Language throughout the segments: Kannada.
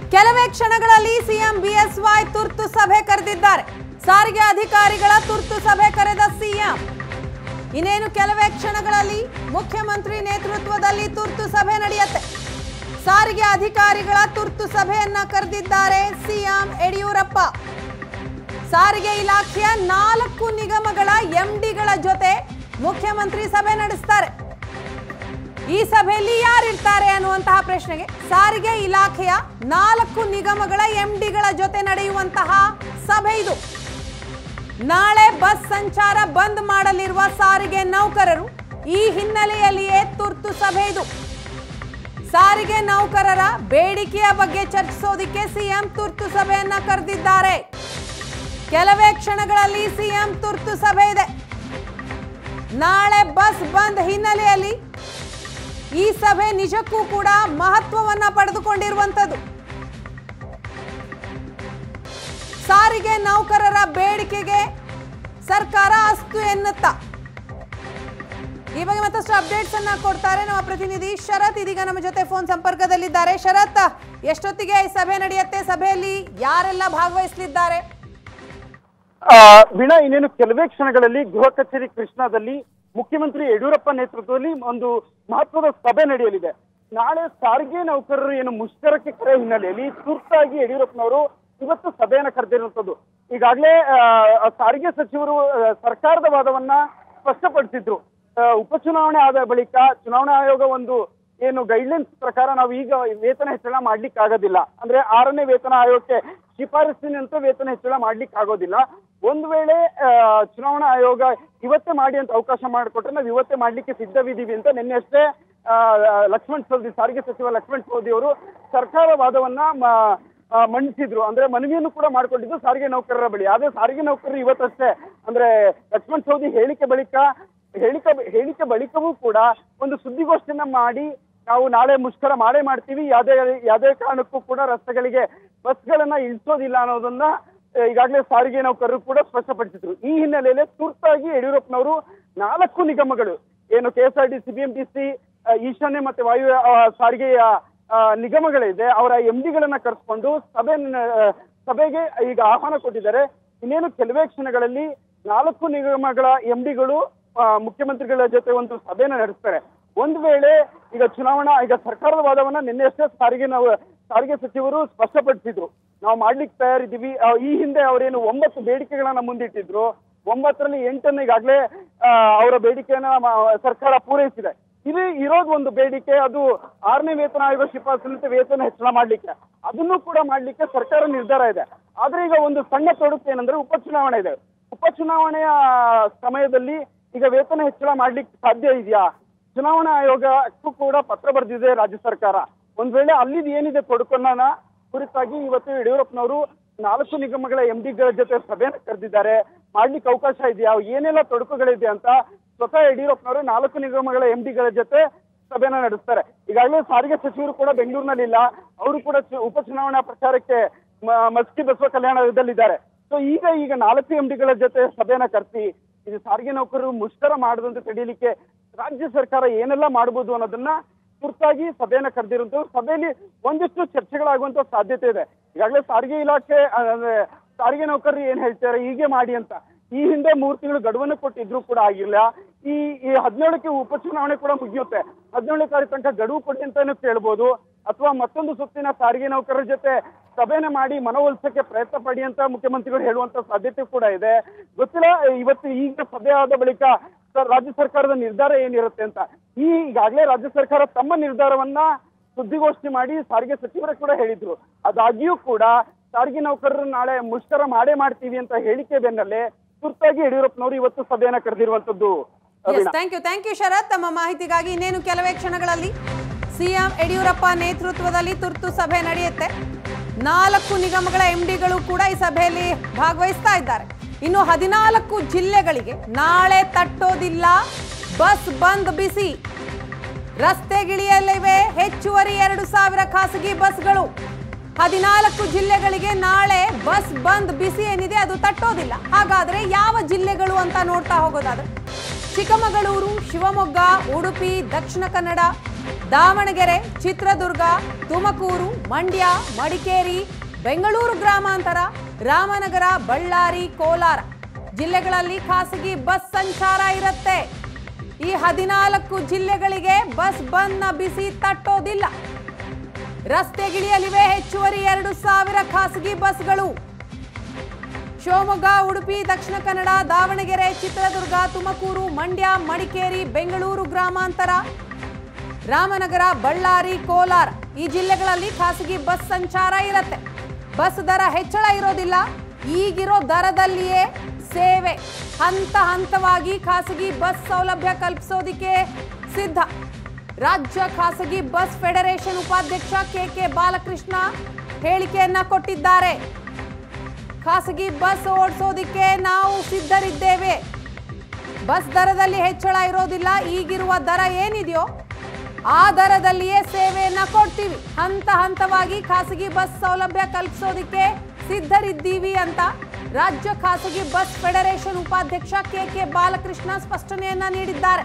ಕೆಲವೇ ಕ್ಷಣಗಳಲ್ಲಿ ಸಿಎಂ ಬಿಎಸ್ವೈ ತುರ್ತು ಸಭೆ ಕರೆದಿದ್ದಾರೆ ಸಾರಿಗೆ ಅಧಿಕಾರಿಗಳ ತುರ್ತು ಸಭೆ ಕರೆದ ಸಿಎಂ ಇನ್ನೇನು ಕೆಲವೇ ಕ್ಷಣಗಳಲ್ಲಿ ಮುಖ್ಯಮಂತ್ರಿ ನೇತೃತ್ವದಲ್ಲಿ ತುರ್ತು ಸಭೆ ನಡೆಯುತ್ತೆ ಸಾರಿಗೆ ಅಧಿಕಾರಿಗಳ ತುರ್ತು ಸಭೆಯನ್ನ ಕರೆದಿದ್ದಾರೆ ಸಿಎಂ ಯಡಿಯೂರಪ್ಪ ಸಾರಿಗೆ ಇಲಾಖೆಯ ನಾಲ್ಕು ನಿಗಮಗಳ ಎಂಡಿಗಳ ಜೊತೆ ಮುಖ್ಯಮಂತ್ರಿ ಸಭೆ ನಡೆಸ್ತಾರೆ ಈ ಸಭೆಯಲ್ಲಿ ಯಾರಿರ್ತಾರೆ ಅನ್ನುವಂತಹ ಪ್ರಶ್ನೆಗೆ ಸಾರಿಗೆ ಇಲಾಖೆಯ ನಾಲ್ಕು ನಿಗಮಗಳ ಎಂಡಿಗಳ ಜೊತೆ ನಡೆಯುವಂತಹ ಸಭೆ ಇದು ನಾಳೆ ಬಸ್ ಸಂಚಾರ ಬಂದ್ ಮಾಡಲಿರುವ ಸಾರಿಗೆ ನೌಕರರು ಈ ಹಿನ್ನೆಲೆಯಲ್ಲಿಯೇ ತುರ್ತು ಸಭೆ ಇದು ಸಾರಿಗೆ ನೌಕರರ ಬೇಡಿಕೆಯ ಬಗ್ಗೆ ಚರ್ಚಿಸೋದಿಕ್ಕೆ ಸಿಎಂ ತುರ್ತು ಸಭೆಯನ್ನ ಕರೆದಿದ್ದಾರೆ ಕೆಲವೇ ಕ್ಷಣಗಳಲ್ಲಿ ಸಿಎಂ ತುರ್ತು ಸಭೆ ಇದೆ ನಾಳೆ ಬಸ್ ಬಂದ್ ಹಿನ್ನೆಲೆಯಲ್ಲಿ ಈ ಸಭೆ ನಿಜಕ್ಕೂ ಕೂಡ ಮಹತ್ವವನ್ನ ಪಡೆದುಕೊಂಡಿರುವಂತದ್ದು ಸಾರಿಗೆ ನೌಕರರ ಬೇಡಿಕೆಗೆ ಸರ್ಕಾರ ಅಸ್ತು ಎನ್ನುತ್ತಾ ಈ ಬಗ್ಗೆ ಮತ್ತಷ್ಟು ಅಪ್ಡೇಟ್ಸ್ ಅನ್ನ ಕೊಡ್ತಾರೆ ನಮ್ಮ ಪ್ರತಿನಿಧಿ ಶರತ್ ಇದೀಗ ನಮ್ಮ ಜೊತೆ ಫೋನ್ ಸಂಪರ್ಕದಲ್ಲಿದ್ದಾರೆ ಶರತ್ ಎಷ್ಟೊತ್ತಿಗೆ ಈ ಸಭೆ ನಡೆಯುತ್ತೆ ಸಭೆಯಲ್ಲಿ ಯಾರೆಲ್ಲ ಭಾಗವಹಿಸಲಿದ್ದಾರೆ ಆ, ವೀಣಾ ಇನ್ನೇನು ಕೆಲವೇ ಕ್ಷಣಗಳಲ್ಲಿ ಗೃಹ ಕಚೇರಿ ಕೃಷ್ಣಾದಲ್ಲಿ ಮುಖ್ಯಮಂತ್ರಿ ಯಡಿಯೂರಪ್ಪ ನೇತೃತ್ವದಲ್ಲಿ ಒಂದು ಮಹತ್ವದ ಸಭೆ ನಡೆಯಲಿದೆ ನಾಳೆ ಸಾರಿಗೆ ನೌಕರರು ಏನು ಮುಷ್ಕರಕ್ಕೆ ಕರೆ ಹಿನ್ನೆಲೆಯಲ್ಲಿ ತುರ್ತಾಗಿ ಯಡಿಯೂರಪ್ಪನವರು ಇವತ್ತು ಸಭೆಯನ್ನ ಕರೆದಿರುವಂತದ್ದು ಈಗಾಗಲೇ ಆ, ಸಾರಿಗೆ ಸಚಿವರು ಆ, ಸರ್ಕಾರದ ವಾದವನ್ನ ಸ್ಪಷ್ಟಪಡಿಸಿದ್ರು ಆ, ಉಪಚುನಾವಣೆ ಆದ ಬಳಿಕ ಚುನಾವಣಾ ಆಯೋಗ ಒಂದು ಏನು ಗೈಡ್ಲೈನ್ಸ್ ಪ್ರಕಾರ ನಾವು ಈಗ ವೇತನ ಹೆಚ್ಚಳ ಮಾಡ್ಲಿಕ್ಕೆ ಆಗೋದಿಲ್ಲ ಅಂದ್ರೆ ಆರನೇ ವೇತನ ಆಯೋಗಕ್ಕೆ ಶಿಫಾರಸ್ಸಿನಂತೆ ವೇತನ ಹೆಚ್ಚಳ ಮಾಡ್ಲಿಕ್ಕೆ ಆಗೋದಿಲ್ಲ ಒಂದು ವೇಳೆ ಆ, ಚುನಾವಣಾ ಆಯೋಗ ಇವತ್ತೇ ಮಾಡಿ ಅಂತ ಅವಕಾಶ ಮಾಡಿಕೊಟ್ರೆ ನಾವು ಇವತ್ತೇ ಮಾಡ್ಲಿಕ್ಕೆ ಸಿದ್ಧವಿದ್ದೀವಿ ಅಂತ ನಿನ್ನೆ ಅಷ್ಟೇ ಆ, ಲಕ್ಷ್ಮಣ್ ಸವದಿ ಸಾರಿಗೆ ಸಚಿವ ಲಕ್ಷ್ಮಣ್ ಸವದಿ ಅವರು ಸರ್ಕಾರ ವಾದವನ್ನ ಮ- ಆ, ಮಂಡಿಸಿದ್ರು ಅಂದ್ರೆ ಮನವಿಯನ್ನು ಕೂಡ ಮಾಡ್ಕೊಂಡಿದ್ದು ಸಾರಿಗೆ ನೌಕರರ ಬಳಿ ಆದ್ರೆ ಸಾರಿಗೆ ನೌಕರರು ಇವತ್ತಷ್ಟೇ ಅಂದ್ರೆ ಲಕ್ಷ್ಮಣ್ ಸವದಿ ಹೇಳಿಕೆ ಬಳಿಕ ಹೇಳಿಕೆ ಹೇಳಿಕೆ ಬಳಿಕವೂ ಕೂಡ ಒಂದು ಸುದ್ದಿಗೋಷ್ಠಿಯನ್ನ ಮಾಡಿ ನಾವು ನಾಳೆ ಮುಷ್ಕರ ಮಾಡೇ ಮಾಡ್ತೀವಿ ಯಾವುದೇ ಯಾವುದೇ ಕಾರಣಕ್ಕೂ ಕೂಡ ರಸ್ತೆಗಳಿಗೆ ಬಸ್ಗಳನ್ನ ಇಳಿಸೋದಿಲ್ಲ ಅನ್ನೋದನ್ನ ಆ, ಈಗಾಗಲೇ ಸಾರಿಗೆ ನೌಕರರು ಕೂಡ ಸ್ಪಷ್ಟಪಡಿಸಿದ್ರು ಈ ಹಿನ್ನೆಲೆಯಲ್ಲಿ ತುರ್ತಾಗಿ ಯಡಿಯೂರಪ್ಪನವರು ನಾಲ್ಕು ನಿಗಮಗಳು ಏನು K S R T C B M T C ಈಶಾನ್ಯ ಮತ್ತೆ ವಾಯು ಆ, ಸಾರಿಗೆಯ ಆ, ನಿಗಮಗಳಿದೆ ಅವರ ಎಂ ಡಿಗಳನ್ನ ಕರೆಸ್ಕೊಂಡು ಸಭೆ ಸಭೆಗೆ ಈಗ ಆಹ್ವಾನ ಕೊಟ್ಟಿದ್ದಾರೆ ಇನ್ನೇನು ಕೆಲವೇ ಕ್ಷಣಗಳಲ್ಲಿ ನಾಲ್ಕು ನಿಗಮಗಳ ಎಂ ಡಿಗಳು ಮುಖ್ಯಮಂತ್ರಿಗಳ ಜೊತೆ ಒಂದು ಸಭೆನ ನಡೆಸ್ತಾರೆ ಒಂದು ವೇಳೆ ಈಗ ಚುನಾವಣಾ ಈಗ ಸರ್ಕಾರದ ವಾದವನ್ನ ನಿನ್ನೆಷ್ಟೇ ಸಾರಿಗೆ ನಾವು ಸಾರಿಗೆ ಸಚಿವರು ಸ್ಪಷ್ಟಪಡಿಸಿದ್ರು ನಾವು ಮಾಡ್ಲಿಕ್ಕೆ ತಯಾರಿದ್ದೀವಿ ಆ, ಈ ಹಿಂದೆ ಅವರೇನು ಒಂಬತ್ತು ಬೇಡಿಕೆಗಳನ್ನ ಮುಂದಿಟ್ಟಿದ್ರು ಒಂಬತ್ತರಲ್ಲಿ ಎಂಟನ್ನು ಈಗಾಗಲೇ ಆ, ಅವರ ಬೇಡಿಕೆಯನ್ನ ಮ- ಸರ್ಕಾರ ಪೂರೈಸಿದೆ ಇದು ಇರೋದು ಒಂದು ಬೇಡಿಕೆ ಅದು ಆರನೇ ವೇತನ ಆಯೋಗ ಶಿಫಾರಸಿನಂತೆ ವೇತನ ಹೆಚ್ಚಳ ಮಾಡ್ಲಿಕ್ಕೆ ಅದನ್ನು ಕೂಡ ಮಾಡ್ಲಿಕ್ಕೆ ಸರ್ಕಾರ ನಿರ್ಧಾರ ಇದೆ ಆದ್ರೆ ಈಗ ಒಂದು ಸಣ್ಣ ತೊಡಕು ಏನಂದ್ರೆ ಉಪಚುನಾವಣೆ ಇದೆ ಉಪಚುನಾವಣೆಯ ಸಮಯದಲ್ಲಿ ಈಗ ವೇತನ ಹೆಚ್ಚಳ ಮಾಡ್ಲಿಕ್ಕೆ ಸಾಧ್ಯ ಇದೆಯಾ ಚುನಾವಣಾ ಆಯೋಗಕ್ಕೂ ಕೂಡ ಪತ್ರ ಬರೆದಿದೆ ರಾಜ್ಯ ಸರ್ಕಾರ ಒಂದ್ ವೇಳೆ ಅಲ್ಲಿದ್ ಏನಿದೆ ತೊಡಕನ್ನ ಕುರಿತಾಗಿ ಇವತ್ತು ಯಡಿಯೂರಪ್ಪನವರು ನಾಲ್ಕು ನಿಗಮಗಳ ಎಂ ಡಿಗಳ ಜೊತೆ ಸಭೆಯನ್ನು ಕರೆದಿದ್ದಾರೆ ಮಾಡ್ಲಿಕ್ಕೆ ಅವಕಾಶ ಇದೆಯಾ ಏನೆಲ್ಲ ತೊಡಕುಗಳಿದೆ ಅಂತ ಸ್ವತಃ ಯಡಿಯೂರಪ್ಪನವರು ನಾಲ್ಕು ನಿಗಮಗಳ ಎಂ ಡಿಗಳ ಜೊತೆ ಸಭೆನ ನಡೆಸ್ತಾರೆ ಈಗಾಗಲೇ ಸಾರಿಗೆ ಸಚಿವರು ಕೂಡ ಬೆಂಗಳೂರಿನಲ್ಲಿಲ್ಲ ಅವರು ಕೂಡ ಚು- ಉಪಚುನಾವಣಾ ಪ್ರಚಾರಕ್ಕೆ ಮ- ಮಸ್ಕಿ ಬಸವ ಕಲ್ಯಾಣದಲ್ಲಿದ್ದಾರೆ ಸೊ ಈಗ ಈಗ ನಾಲ್ಕು ಎಂ ಡಿಗಳ ಜೊತೆ ಸಭೆನ ಕರೆಸಿ ಇದು ಸಾರಿಗೆ ನೌಕರರು ಮುಷ್ಕರ ಮಾಡದಂತೆ ತಡೀಲಿಕ್ಕೆ ರಾಜ್ಯ ಸರ್ಕಾರ ಏನೆಲ್ಲ ಮಾಡಬಹುದು ಅನ್ನೋದನ್ನ ತುರ್ತಾಗಿ ಸಭೆಯನ್ನ ಕರೆದಿರುವಂತ ಸಭೆಯಲ್ಲಿ ಒಂದಿಷ್ಟು ಚರ್ಚೆಗಳಾಗುವಂತ ಸಾಧ್ಯತೆ ಇದೆ ಈಗಾಗಲೇ ಸಾರಿಗೆ ಇಲಾಖೆ ಆ, ಅಂದ್ರೆ ಸಾರಿಗೆ ನೌಕರರು ಏನ್ ಹೇಳ್ತಾರೆ ಹೀಗೆ ಮಾಡಿ ಅಂತ ಈ ಹಿಂದೆ ಮೂರು ತಿಂಗಳು ಗಡುವನ್ನು ಕೊಟ್ಟಿದ್ರು ಕೂಡ ಆಗಿಲ್ಲ ಈ ಈ ಹದಿನೇಳಕ್ಕೆ ಉಪಚುನಾವಣೆ ಕೂಡ ಮುಗಿಯುತ್ತೆ ಹದಿನೇಳನೇ ತಾರೀಕು ತನಕ ಗಡುವು ಕೊಡಿ ಅಂತಾನು ಕೇಳ್ಬೋದು ಅಥವಾ ಮತ್ತೊಂದು ಸುತ್ತಿನ ಸಾರಿಗೆ ನೌಕರರ ಜೊತೆ ಸಭೆನ ಮಾಡಿ ಮನವೊಲಿಸಕ್ಕೆ ಪ್ರಯತ್ನ ಪಡಿ ಅಂತ ಮುಖ್ಯಮಂತ್ರಿಗಳು ಹೇಳುವಂತ ಸಾಧ್ಯತೆ ಕೂಡ ಇದೆ ಗೊತ್ತಿಲ್ಲ ಇವತ್ತು ಈಗ ಸಭೆ ಆದ ಬಳಿಕ ಸರ್ ರಾಜ್ಯ ಸರ್ಕಾರದ ನಿರ್ಧಾರ ಏನಿರುತ್ತೆ ಅಂತ ಈ ಈಗಾಗಲೇ ರಾಜ್ಯ ಸರ್ಕಾರ ತಮ್ಮ ನಿರ್ಧಾರವನ್ನ ಸುದ್ದಿಗೋಷ್ಠಿ ಮಾಡಿ ಸಾರಿಗೆ ಸಚಿವರೇ ಕೂಡ ಹೇಳಿದ್ರು ಅದಾಗಿಯೂ ಕೂಡ ಸಾರಿಗೆ ನೌಕರರು ನಾಳೆ ಮುಷ್ಕರ ಮಾಡೇ ಮಾಡ್ತೀವಿ ಅಂತ ಹೇಳಿಕೆ ಬೆನ್ನಲ್ಲೇ ತುರ್ತಾಗಿ ಯಡಿಯೂರಪ್ಪನವರು ಇವತ್ತು ಸಭೆಯನ್ನ ಕರೆದಿರುವಂತದ್ದು yes thank you thank you Sharath ತಮ್ಮ ಮಾಹಿತಿಗಾಗಿ ಇನ್ನೇನು ಕೆಲವೇ ಕ್ಷಣಗಳಲ್ಲಿ ಸಿಎಂ ಯಡಿಯೂರಪ್ಪ ನೇತೃತ್ವದಲ್ಲಿ ತುರ್ತು ಸಭೆ ನಡೆಯುತ್ತೆ ನಾಲ್ಕು ನಿಗಮಗಳ ಎಂಡಿಗಳು ಕೂಡ ಈ ಸಭೆಯಲ್ಲಿ ಭಾಗವಹಿಸ್ತಾ ಇದ್ದಾರೆ ಇನ್ನು ಹದಿನಾಲ್ಕು ಜಿಲ್ಲೆಗಳಿಗೆ ನಾಳೆ ತಟ್ಟೋದಿಲ್ಲ ಬಸ್ ಬಂದ್ ಬಿಸಿ ರಸ್ತೆಗಿಳಿಯಲಿವೆ ಹೆಚ್ಚುವರಿ ಎರಡು ಸಾವಿರ ಖಾಸಗಿ ಬಸ್ಗಳು ಹದಿನಾಲ್ಕು ಜಿಲ್ಲೆಗಳಿಗೆ ನಾಳೆ ಬಸ್ ಬಂದ್ ಬಿಸಿ ಏನಿದೆ ಅದು ತಟ್ಟೋದಿಲ್ಲ ಹಾಗಾದ್ರೆ ಯಾವ ಜಿಲ್ಲೆಗಳು ಅಂತ ನೋಡ್ತಾ ಹೋಗೋದಾದ್ರೆ ಚಿಕ್ಕಮಗಳೂರು ಶಿವಮೊಗ್ಗ ಉಡುಪಿ ದಕ್ಷಿಣ ಕನ್ನಡ ದಾವಣಗೆರೆ ಚಿತ್ರದುರ್ಗ ತುಮಕೂರು ಮಂಡ್ಯ ಮಡಿಕೇರಿ ಬೆಂಗಳೂರು ಗ್ರಾಮಾಂತರ ರಾಮನಗರ ಬಳ್ಳಾರಿ ಕೋಲಾರ ಜಿಲ್ಲೆಗಳಲ್ಲಿ ಖಾಸಗಿ ಬಸ್ ಸಂಚಾರ ಇರುತ್ತೆ ಈ ಹದಿನಾಲ್ಕು ಜಿಲ್ಲೆಗಳಿಗೆ ಬಸ್ ಬಂದ್ನ ಬಿಸಿ ತಟ್ಟೋದಿಲ್ಲ ರಸ್ತೆಗಿಳಿಯಲಿವೆ ಹೆಚ್ಚುವರಿ ಎರಡು ಸಾವಿರ ಖಾಸಗಿ ಬಸ್ಗಳು ಶಿವಮೊಗ್ಗ ಉಡುಪಿ ದಕ್ಷಿಣ ಕನ್ನಡ ದಾವಣಗೆರೆ ಚಿತ್ರದುರ್ಗ ತುಮಕೂರು ಮಂಡ್ಯ ಮಡಿಕೇರಿ ಬೆಂಗಳೂರು ಗ್ರಾಮಾಂತರ ರಾಮನಗರ ಬಳ್ಳಾರಿ ಕೋಲಾರ ಈ ಜಿಲ್ಲೆಗಳಲ್ಲಿ ಖಾಸಗಿ ಬಸ್ ಸಂಚಾರ ಇರುತ್ತೆ ಬಸ್ ದರ ಹೆಚ್ಚಳ ಇರೋದಿಲ್ಲ ಈಗಿರೋ ದರದಲ್ಲಿಯೇ ಸೇವೆ ಹಂತ ಹಂತವಾಗಿ ಖಾಸಗಿ ಬಸ್ ಸೌಲಭ್ಯ ಕಲ್ಪಿಸೋದಿಕ್ಕೆ ಸಿದ್ಧ ರಾಜ್ಯ ಖಾಸಗಿ ಬಸ್ ಫೆಡರೇಷನ್ ಉಪಾಧ್ಯಕ್ಷ ಕೆ ಕೆ ಬಾಲಕೃಷ್ಣ ಹೇಳಿಕೆಯನ್ನ ಕೊಟ್ಟಿದ್ದಾರೆ ಖಾಸಗಿ ಬಸ್ ಓಡಿಸೋದಿಕ್ಕೆ ನಾವು ಸಿದ್ಧರಿದ್ದೇವೆ ಬಸ್ ದರದಲ್ಲಿ ಹೆಚ್ಚಳ ಇರೋದಿಲ್ಲ ಈಗಿರುವ ದರ ಏನಿದೆಯೋ ಆ ದರದಲ್ಲಿಯೇ ಸೇವೆಯನ್ನ ಕೊಡ್ತೀವಿ ಹಂತ ಹಂತವಾಗಿ ಖಾಸಗಿ ಬಸ್ ಸೌಲಭ್ಯ ಕಲ್ಪಿಸೋದಿಕ್ಕೆ ಸಿದ್ಧರಿದ್ದೀವಿ ಅಂತ ರಾಜ್ಯ ಖಾಸಗಿ ಬಸ್ ಫೆಡರೇಷನ್ ಉಪಾಧ್ಯಕ್ಷ ಕೆ ಕೆ ಬಾಲಕೃಷ್ಣ ಸ್ಪಷ್ಟನೆಯನ್ನ ನೀಡಿದ್ದಾರೆ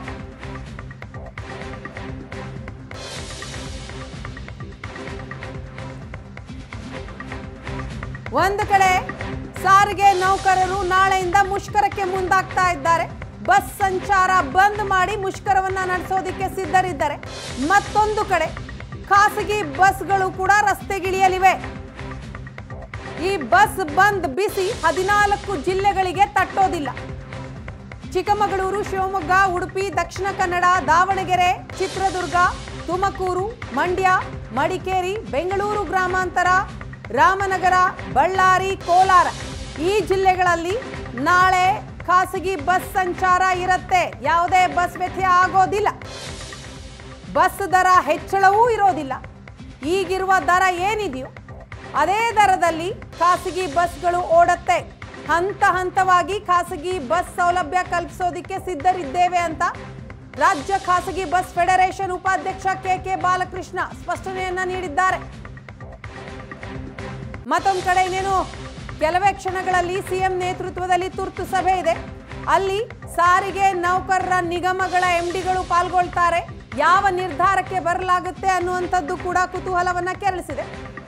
ಒಂದು ಕಡೆ ಸಾರಿಗೆ ನೌಕರರು ನಾಳೆಯಿಂದ ಮುಷ್ಕರಕ್ಕೆ ಮುಂದಾಗ್ತಾ ಇದ್ದಾರೆ ಬಸ್ ಸಂಚಾರ ಬಂದ್ ಮಾಡಿ ಮುಷ್ಕರವನ್ನ ನಡೆಸೋದಿಕ್ಕೆ ಸಿದ್ಧರಿದ್ದಾರೆ ಮತ್ತೊಂದು ಕಡೆ ಖಾಸಗಿ ಬಸ್ಗಳು ಕೂಡ ರಸ್ತೆಗಿಳಿಯಲಿವೆ ಈ ಬಸ್ ಬಂದ್ ಬಿಸಿ ಹದಿನಾಲ್ಕು ಜಿಲ್ಲೆಗಳಿಗೆ ತಟ್ಟೋದಿಲ್ಲ ಚಿಕ್ಕಮಗಳೂರು ಶಿವಮೊಗ್ಗ ಉಡುಪಿ ದಕ್ಷಿಣ ಕನ್ನಡ ದಾವಣಗೆರೆ ಚಿತ್ರದುರ್ಗ ತುಮಕೂರು ಮಂಡ್ಯ ಮಡಿಕೇರಿ ಬೆಂಗಳೂರು ಗ್ರಾಮಾಂತರ ರಾಮನಗರ ಬಳ್ಳಾರಿ ಕೋಲಾರ ಈ ಜಿಲ್ಲೆಗಳಲ್ಲಿ ನಾಳೆ ಖಾಸಗಿ ಬಸ್ ಸಂಚಾರ ಇರುತ್ತೆ ಯಾವುದೇ ಬಸ್ ವ್ಯತ್ಯಯ ಆಗೋದಿಲ್ಲ ಬಸ್ ದರ ಹೆಚ್ಚಳವೂ ಇರೋದಿಲ್ಲ ಈಗಿರುವ ದರ ಏನಿದೆಯೋ ಅದೇ ದರದಲ್ಲಿ ಖಾಸಗಿ ಬಸ್ಗಳು ಓಡತ್ತೆ ಹಂತ ಹಂತವಾಗಿ ಖಾಸಗಿ ಬಸ್ ಸೌಲಭ್ಯ ಕಲ್ಪಿಸೋದಿಕ್ಕೆ ಸಿದ್ಧರಿದ್ದೇವೆ ಅಂತ ರಾಜ್ಯ ಖಾಸಗಿ ಬಸ್ ಫೆಡರೇಷನ್ ಉಪಾಧ್ಯಕ್ಷ ಕೆ ಕೆ ಬಾಲಕೃಷ್ಣ ಸ್ಪಷ್ಟನೆಯನ್ನ ನೀಡಿದ್ದಾರೆ ಮತ್ತೊಂದು ಕಡೆ ಇನ್ನೇನು ಕೆಲವೇ ಕ್ಷಣಗಳಲ್ಲಿ ಸಿಎಂ ನೇತೃತ್ವದಲ್ಲಿ ತುರ್ತು ಸಭೆ ಇದೆ ಅಲ್ಲಿ ಸಾರಿಗೆ ನೌಕರರ ನಿಗಮಗಳ ಎಂಡಿಗಳು ಪಾಲ್ಗೊಳ್ತಾರೆ ಯಾವ ನಿರ್ಧಾರಕ್ಕೆ ಬರಲಾಗುತ್ತೆ ಅನ್ನುವಂಥದ್ದು ಕೂಡ ಕುತೂಹಲವನ್ನ ಕೆರಳಿಸಿದೆ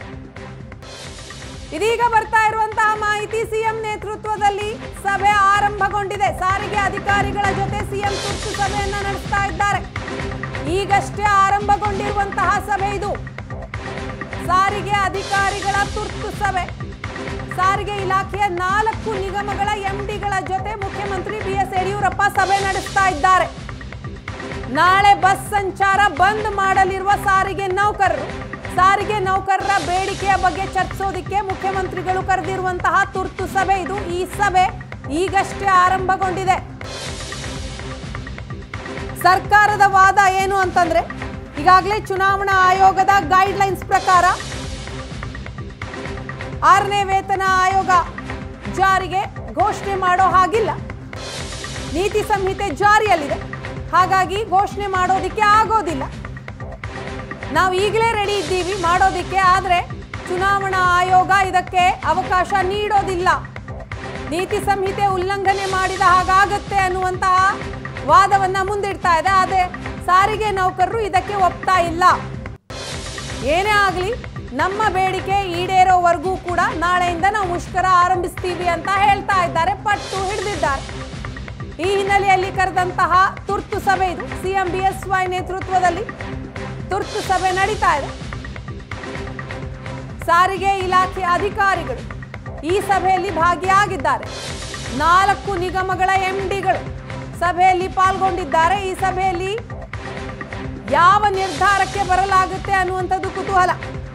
ಇದೀಗ ಬರ್ತಾ ಇರುವಂತಹ ಮಾಹಿತಿ ಸಿಎಂ ನೇತೃತ್ವದಲ್ಲಿ ಸಭೆ ಆರಂಭಗೊಂಡಿದೆ ಸಾರಿಗೆ ಅಧಿಕಾರಿಗಳ ಜೊತೆ ಸಿಎಂ ತುರ್ತು ಸಭೆಯನ್ನ ನಡೆಸ್ತಾ ಇದ್ದಾರೆ ಈಗಷ್ಟೇ ಆರಂಭಗೊಂಡಿರುವಂತಹ ಸಭೆ ಇದು ಸಾರಿಗೆ ಅಧಿಕಾರಿಗಳ ತುರ್ತು ಸಭೆ ಸಾರಿಗೆ ಇಲಾಖೆಯ ನಾಲ್ಕು ನಿಗಮಗಳ ಎಂಡಿಗಳ ಜೊತೆ ಮುಖ್ಯಮಂತ್ರಿ ಬಿ ಎಸ್ ಯಡಿಯೂರಪ್ಪ ಸಭೆ ನಡೆಸ್ತಾ ಇದ್ದಾರೆ ನಾಳೆ ಬಸ್ ಸಂಚಾರ ಬಂದ್ ಮಾಡಲಿರುವ ಸಾರಿಗೆ ನೌಕರರು ಸಾರಿಗೆ ನೌಕರರ ಬೇಡಿಕೆಯ ಬಗ್ಗೆ ಚರ್ಚಿಸೋದಿಕ್ಕೆ ಮುಖ್ಯಮಂತ್ರಿಗಳು ಕರೆದಿರುವಂತಹ ತುರ್ತು ಸಭೆ ಇದು ಈ ಸಭೆ ಈಗಷ್ಟೇ ಆರಂಭಗೊಂಡಿದೆ ಸರ್ಕಾರದ ವಾದ ಏನು ಅಂತಂದ್ರೆ ಈಗಾಗಲೇ ಚುನಾವಣಾ ಆಯೋಗದ ಗೈಡ್ ಲೈನ್ಸ್ ಪ್ರಕಾರ ಆರನೇ ವೇತನ ಆಯೋಗ ಜಾರಿಗೆ ಘೋಷಣೆ ಮಾಡೋ ಹಾಗಿಲ್ಲ ನೀತಿ ಸಂಹಿತೆ ಜಾರಿಯಲ್ಲಿದೆ ಹಾಗಾಗಿ ಘೋಷಣೆ ಮಾಡೋದಿಕ್ಕೆ ಆಗೋದಿಲ್ಲ ನಾವು ಈಗಲೇ ರೆಡಿ ಇದ್ದೀವಿ ಮಾಡೋದಿಕ್ಕೆ ಆದರೆ ಚುನಾವಣಾ ಆಯೋಗ ಇದಕ್ಕೆ ಅವಕಾಶ ನೀಡೋದಿಲ್ಲ ನೀತಿ ಸಂಹಿತೆ ಉಲ್ಲಂಘನೆ ಮಾಡಿದ ಹಾಗಾಗತ್ತೆ ಅನ್ನುವಂತಹ ವಾದವನ್ನ ಮುಂದಿಡ್ತಾ ಇದೆ ಆದರೆ ಸಾರಿಗೆ ನೌಕರರು ಇದಕ್ಕೆ ಒಪ್ತಾ ಇಲ್ಲ ಏನೇ ಆಗಲಿ ನಮ್ಮ ಬೇಡಿಕೆ ಈಡೇರೋವರೆಗೂ ಕೂಡ ನಾಳೆಯಿಂದ ನಾವು ಮುಷ್ಕರ ಆರಂಭಿಸ್ತೀವಿ ಅಂತ ಹೇಳ್ತಾ ಇದ್ದಾರೆ ಪಟ್ಟು ಹಿಡಿದಿದ್ದಾರೆ ಈ ಹಿನ್ನೆಲೆಯಲ್ಲಿ ಕರೆದಂತಹ ತುರ್ತು ಸಭೆ ಇದು ಸಿಎಂ ಬಿ ಎಸ್ ವೈ ನೇತೃತ್ವದಲ್ಲಿ ತುರ್ತು ಸಭೆ ನಡೀತಾ ಇದೆ ಸಾರಿಗೆ ಇಲಾಖೆ ಅಧಿಕಾರಿಗಳು ಈ ಸಭೆಯಲ್ಲಿ ಭಾಗಿಯಾಗಿದ್ದಾರೆ ನಾಲ್ಕು ನಿಗಮಗಳ ಎಂಡಿಗಳು ಸಭೆಯಲ್ಲಿ ಪಾಲ್ಗೊಂಡಿದ್ದಾರೆ ಈ ಸಭೆಯಲ್ಲಿ ಯಾವ ನಿರ್ಧಾರಕ್ಕೆ ಬರಲಾಗುತ್ತೆ ಅನ್ನುವಂಥದ್ದು ಕುತೂಹಲ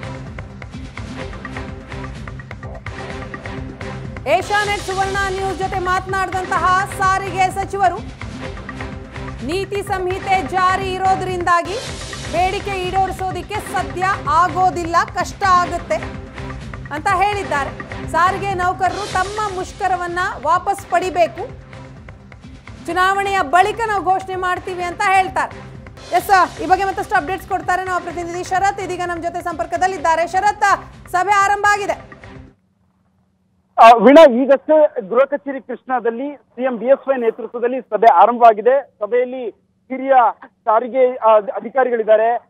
ಏಷ್ಯಾನೆಟ್ ಸುವರ್ಣ ನ್ಯೂಸ್ ಜೊತೆ ಮಾತನಾಡಿದಂತಹ ಸಾರಿಗೆ ಸಚಿವರು ನೀತಿ ಸಂಹಿತೆ ಜಾರಿ ಇರೋದ್ರಿಂದಾಗಿ ಬೇಡಿಕೆ ಈಡೇರಿಸೋದಿಕ್ಕೆ ಸದ್ಯ ಆಗೋದಿಲ್ಲ ಕಷ್ಟ ಆಗುತ್ತೆ ಅಂತ ಹೇಳಿದ್ದಾರೆ ಸಾರಿಗೆ ನೌಕರರು ತಮ್ಮ ಮುಷ್ಕರವನ್ನ ವಾಪಸ್ ಪಡಿಬೇಕು ಚುನಾವಣೆಯ ಬಳಿಕ ನಾವು ಘೋಷಣೆ ಮಾಡ್ತೀವಿ ಅಂತ ಹೇಳ್ತಾರೆ ಎಸ್ ಈ ಬಗ್ಗೆ ಮತ್ತಷ್ಟು ಅಪ್ಡೇಟ್ಸ್ ಕೊಡ್ತಾರೆ ನಾವು ಪ್ರತಿನಿಧಿ ಶರತ್ ಇದೀಗ ನಮ್ಮ ಜೊತೆ ಸಂಪರ್ಕದಲ್ಲಿದ್ದಾರೆ ಶರತ್ ಸಭೆ ಆರಂಭ ಆಗಿದೆ ಆ, ವೀಣಾ ಈಗಷ್ಟೇ ಗೃಹ ಕಚೇರಿ ಕೃಷ್ಣಾದಲ್ಲಿ ಸಿಎಂ ಬಿ ಎಸ್ ವೈ ನೇತೃತ್ವದಲ್ಲಿ ಸಭೆ ಆರಂಭವಾಗಿದೆ ಸಭೆಯಲ್ಲಿ ಹಿರಿಯ ಸಾರಿಗೆ ಆ, ಅಧಿಕಾರಿಗಳಿದ್ದಾರೆ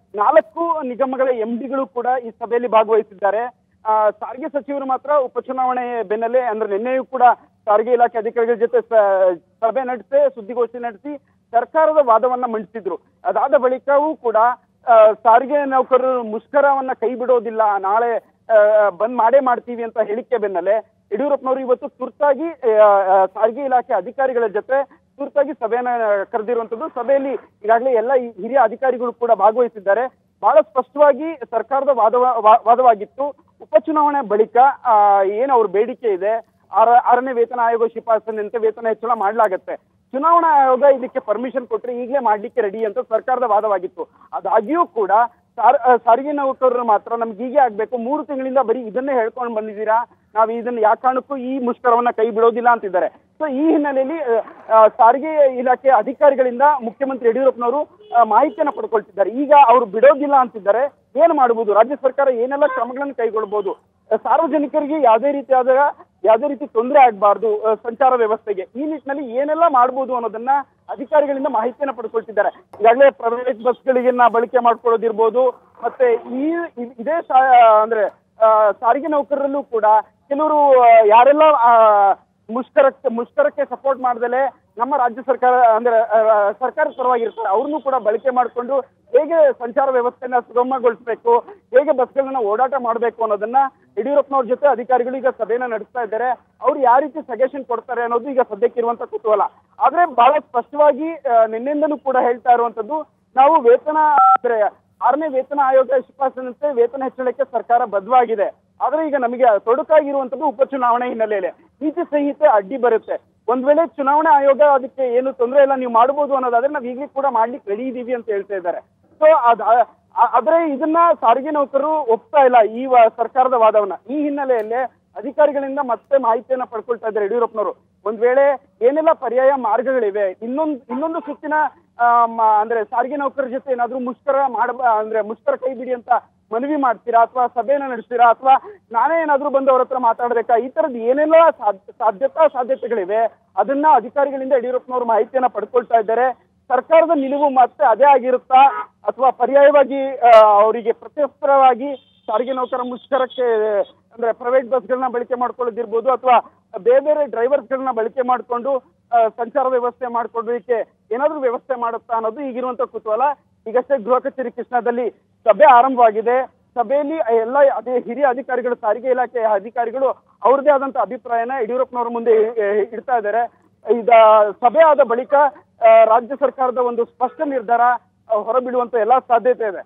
ನಾಲ್ಕು ನಿಗಮಗಳ ಎಂಡಿಗಳು ಕೂಡ ಈ ಸಭೆಯಲ್ಲಿ ಭಾಗವಹಿಸಿದ್ದಾರೆ ಆ, ಸಾರಿಗೆ ಸಚಿವರು ಮಾತ್ರ ಉಪಚುನಾವಣೆ ಬೆನ್ನಲ್ಲೇ ಅಂದ್ರೆ ನಿನ್ನೆಯೂ ಕೂಡ ಸಾರಿಗೆ ಇಲಾಖೆ ಅಧಿಕಾರಿಗಳ ಜೊತೆ ಸ- ಸಭೆ ನಡೆಸಿ ಸುದ್ದಿಗೋಷ್ಠಿ ನಡೆಸಿ ಸರ್ಕಾರದ ವಾದವನ್ನ ಮಂಡಿಸಿದ್ರು ಅದಾದ ಬಳಿಕವೂ ಕೂಡ ಆ, ಸಾರಿಗೆ ನೌಕರರು ಮುಷ್ಕರವನ್ನ ಕೈ ಬಿಡೋದಿಲ್ಲ ನಾಳೆ ಆ, ಬಂದ್ ಮಾಡೇ ಮಾಡ್ತೀವಿ ಅಂತ ಹೇಳಿಕೆ ಬೆನ್ನಲ್ಲೇ ಯಡಿಯೂರಪ್ಪನವರು ಇವತ್ತು ತುರ್ತಾಗಿ ಆ, ಆ, ಸಾರಿಗೆ ಇಲಾಖೆ ಅಧಿಕಾರಿಗಳ ಜೊತೆ ತುರ್ತಾಗಿ ಸಭೆಯನ್ನ ಕರೆದಿರುವಂತದ್ದು ಸಭೆಯಲ್ಲಿ ಈಗಾಗಲೇ ಎಲ್ಲ ಈ ಹಿರಿಯ ಅಧಿಕಾರಿಗಳು ಕೂಡ ಭಾಗವಹಿಸಿದ್ದಾರೆ ಬಹಳ ಸ್ಪಷ್ಟವಾಗಿ ಸರ್ಕಾರದ ವಾದ ವಾದವಾಗಿತ್ತು ಉಪಚುನಾವಣೆ ಬಳಿಕ ಆ, ಏನು ಅವ್ರ ಬೇಡಿಕೆ ಇದೆ ಆರ ಆರನೇ ವೇತನ ಆಯೋಗ ಶಿಫಾರಸಿನಂತೆ ವೇತನ ಹೆಚ್ಚಳ ಮಾಡಲಾಗತ್ತೆ ಚುನಾವಣಾ ಆಯೋಗ ಇದಕ್ಕೆ ಪರ್ಮಿಷನ್ ಕೊಟ್ರೆ ಈಗಲೇ ಮಾಡ್ಲಿಕ್ಕೆ ರೆಡಿ ಅಂತ ಸರ್ಕಾರದ ವಾದವಾಗಿತ್ತು ಅದಾಗಿಯೂ ಕೂಡ ಸಾರ್ ಆ, ಸಾರಿಗೆ ನೌಕರರು ಮಾತ್ರ ನಮ್ಗೆ ಹೀಗೆ ಆಗ್ಬೇಕು ಮೂರು ತಿಂಗಳಿಂದ ಬರೀ ಇದನ್ನೇ ಹೇಳ್ಕೊಂಡು ಬಂದಿದ್ದೀರಾ ನಾವು ಇದನ್ನ ಯಾವ ಕಾರಣಕ್ಕೂ ಈ ಮುಷ್ಕರವನ್ನ ಕೈ ಬಿಡೋದಿಲ್ಲ ಅಂತಿದ್ದಾರೆ ಸೊ ಈ ಹಿನ್ನೆಲೆಯಲ್ಲಿ ಆ, ಆ, ಸಾರಿಗೆ ಇಲಾಖೆ ಅಧಿಕಾರಿಗಳಿಂದ ಮುಖ್ಯಮಂತ್ರಿ ಯಡಿಯೂರಪ್ಪನವರು ಆ, ಮಾಹಿತಿಯನ್ನ ಪಡ್ಕೊಳ್ತಿದ್ದಾರೆ ಈಗ ಅವರು ಬಿಡೋದಿಲ್ಲ ಅಂತಿದ್ದಾರೆ ಏನ್ ಮಾಡಬಹುದು ರಾಜ್ಯ ಸರ್ಕಾರ ಏನೆಲ್ಲ ಕ್ರಮಗಳನ್ನು ಕೈಗೊಳ್ಬಹುದು ಆ, ಸಾರ್ವಜನಿಕರಿಗೆ ಯಾವುದೇ ರೀತಿಯಾದ ಯಾವುದೇ ರೀತಿ ತೊಂದರೆ ಆಗಬಾರ್ದು ಸಂಚಾರ ವ್ಯವಸ್ಥೆಗೆ ಈ ನಿಟ್ಟಿನಲ್ಲಿ ಏನೆಲ್ಲ ಮಾಡಬಹುದು ಅನ್ನೋದನ್ನ ಅಧಿಕಾರಿಗಳಿಂದ ಮಾಹಿತಿಯನ್ನ ಪಡ್ಕೊಳ್ತಿದ್ದಾರೆ ಈಗಾಗಲೇ ಪ್ರೈವೇಟ್ ಬಸ್ಗಳಿಗೆನ್ನ ಬಳಕೆ ಮಾಡ್ಕೊಳ್ಳೋದಿರ್ಬೋದು ಮತ್ತೆ ಈ ಇ- ಇದೇ ಸಾ- ಅಂದ್ರೆ ಆ, ಸಾರಿಗೆ ನೌಕರರಲ್ಲೂ ಕೂಡ ಕೆಲವರು ಆ, ಯಾರೆಲ್ಲ ಆ, ಮುಷ್ಕರಕ್ಕೆ ಮುಷ್ಕರಕ್ಕೆ ಸಪೋರ್ಟ್ ಮಾಡ್ದಲೆ ನಮ್ಮ ರಾಜ್ಯ ಸರ್ಕಾರ ಅಂದ್ರೆ ಆ, ಸರ್ಕಾರದ ಪರವಾಗಿರ್ತಾರೆ ಅವ್ರನ್ನೂ ಕೂಡ ಬಳಕೆ ಮಾಡಿಕೊಂಡು ಹೇಗೆ ಸಂಚಾರ ವ್ಯವಸ್ಥೆನ ಸುಗಮಗೊಳಿಸಬೇಕು ಹೇಗೆ ಬಸ್ಗಳನ್ನ ಓಡಾಟ ಮಾಡಬೇಕು ಅನ್ನೋದನ್ನ ಯಡಿಯೂರಪ್ಪನವ್ರ ಜೊತೆ ಅಧಿಕಾರಿಗಳು ಈಗ ಸಭೆಯನ್ನ ನಡೆಸ್ತಾ ಇದ್ದಾರೆ ಅವ್ರು ಯಾವ ರೀತಿ ಸಜೆಷನ್ ಕೊಡ್ತಾರೆ ಅನ್ನೋದು ಈಗ ಸದ್ಯಕ್ಕಿರುವಂತ ಕುತೂಹಲ ಆದ್ರೆ ಬಹಳ ಸ್ಪಷ್ಟವಾಗಿ ಆ, ನಿನ್ನೆಯಿಂದನೂ ಕೂಡ ಹೇಳ್ತಾ ಇರುವಂತದ್ದು ನಾವು ವೇತನ ಅಂದ್ರೆ ಆರನೇ ವೇತನ ಆಯೋಗ ಶಿಫಾರಸಿನಂತೆ ವೇತನ ಹೆಚ್ಚಳಕ್ಕೆ ಸರ್ಕಾರ ಬದ್ಧವಾಗಿದೆ ಆದ್ರೆ ಈಗ ನಮಗೆ ತೊಡಕಾಗಿರುವಂತದ್ದು ಉಪಚುನಾವಣೆ ಹಿನ್ನೆಲೆಯಲ್ಲಿ ನೀತಿ ಸಂಹಿತೆ ಅಡ್ಡಿ ಬರುತ್ತೆ ಒಂದ್ ವೇಳೆ ಚುನಾವಣಾ ಆಯೋಗ ಅದಕ್ಕೆ ಏನು ತೊಂದರೆ ಇಲ್ಲ ನೀವು ಮಾಡಬಹುದು ಅನ್ನೋದಾದ್ರೆ ನಾವು ಈಗಲೂ ಕೂಡ ಮಾಡ್ಲಿಕ್ಕೆ ರೆಡಿ ಇದೀವಿ ಅಂತ ಹೇಳ್ತಾ ಇದ್ದಾರೆ ಸೊ ಅದ ಆ- ಆದ್ರೆ ಇದನ್ನ ಸಾರಿಗೆ ನೌಕರರು ಒಪ್ತಾ ಇಲ್ಲ ಈ ವ- ಸರ್ಕಾರದ ವಾದವನ್ನ ಈ ಹಿನ್ನೆಲೆಯಲ್ಲಿ ಅಧಿಕಾರಿಗಳಿಂದ ಮತ್ತೆ ಮಾಹಿತಿಯನ್ನ ಪಡ್ಕೊಳ್ತಾ ಇದ್ದಾರೆ ಯಡಿಯೂರಪ್ಪನವರು ಒಂದ್ ವೇಳೆ ಏನೆಲ್ಲ ಪರ್ಯಾಯ ಮಾರ್ಗಗಳಿವೆ ಇನ್ನೊಂದು ಇನ್ನೊಂದು ಸುತ್ತಿನ ಆ, ಮ- ಅಂದ್ರೆ ಸಾರಿಗೆ ನೌಕರರ ಜೊತೆ ಏನಾದ್ರೂ ಮುಷ್ಕರ ಮಾಡ ಅಂದ್ರೆ ಮುಷ್ಕರ ಕೈ ಬಿಡಿ ಅಂತ ಮನವಿ ಮಾಡ್ತೀರಾ ಅಥವಾ ಸಭೆಯನ್ನ ನಡೆಸ್ತೀರಾ ಅಥವಾ ನಾನೇ ಏನಾದ್ರೂ ಬಂದು ಅವ್ರ ಹತ್ರ ಮಾತಾಡ್ಬೇಕಾ ಈ ತರದ್ ಏನೆಲ್ಲ ಸಾಧ್ಯ ಸಾಧ್ಯತಾ ಸಾಧ್ಯತೆಗಳಿವೆ ಅದನ್ನ ಅಧಿಕಾರಿಗಳಿಂದ ಯಡಿಯೂರಪ್ಪನವರು ಮಾಹಿತಿಯನ್ನ ಪಡ್ಕೊಳ್ತಾ ಇದ್ದಾರೆ ಸರ್ಕಾರದ ನಿಲುವು ಮತ್ತೆ ಅದೇ ಆಗಿರುತ್ತಾ ಅಥವಾ ಪರ್ಯಾಯವಾಗಿ ಆ, ಅವರಿಗೆ ಪ್ರತ್ಯುತ್ತರವಾಗಿ ಸಾರಿಗೆ ನೌಕರ ಮುಷ್ಕರಕ್ಕೆ ಅಂದ್ರೆ ಪ್ರೈವೇಟ್ ಬಸ್ಗಳನ್ನ ಬಳಕೆ ಮಾಡ್ಕೊಳ್ಳೋದಿರ್ಬೋದು ಅಥವಾ ಬೇರೆ ಬೇರೆ ಡ್ರೈವರ್ಸ್ಗಳನ್ನ ಬಳಕೆ ಮಾಡಿಕೊಂಡು ಸಂಚಾರ ವ್ಯವಸ್ಥೆ ಮಾಡ್ಕೊಳ್ಳೋದಕ್ಕೆ ಏನಾದ್ರೂ ವ್ಯವಸ್ಥೆ ಮಾಡುತ್ತಾ ಅನ್ನೋದು ಈಗಿರುವಂತ ಕುತೂಹಲ ಈಗಷ್ಟೇ ಗೃಹ ಕಚೇರಿ ಕೃಷ್ಣದಲ್ಲಿ ಸಭೆ ಆರಂಭವಾಗಿದೆ ಸಭೆಯಲ್ಲಿ ಎಲ್ಲ ಅದೇ ಹಿರಿಯ ಅಧಿಕಾರಿಗಳು ಸಾರಿಗೆ ಇಲಾಖೆಯ ಅಧಿಕಾರಿಗಳು ಅವ್ರದೇ ಆದಂತ ಅಭಿಪ್ರಾಯನ ಯಡಿಯೂರಪ್ಪನವರ ಮುಂದೆ ಇ- ಇಡ್ತಾ ಇದ್ದಾರೆ ಇದ ಸಭೆ ಆದ ಬಳಿಕ ಆ, ರಾಜ್ಯ ಸರ್ಕಾರದ ಒಂದು ಸ್ಪಷ್ಟ ನಿರ್ಧಾರ ಆ, ಹೊರಬೀಳುವಂತ ಎಲ್ಲಾ ಸಾಧ್ಯತೆ ಇದೆ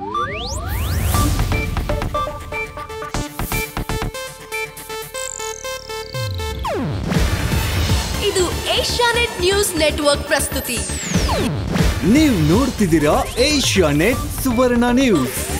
ಇದು ಏಷ್ಯಾನೆಟ್ ನ್ಯೂಸ್ ನೆಟ್ವರ್ಕ್ ಪ್ರಸ್ತುತಿ ನೀವು ನೋಡ್ತಿದ್ದೀರಾ ಏಷ್ಯಾ ನೆಟ್ ಸುವರ್ಣ ನ್ಯೂಸ್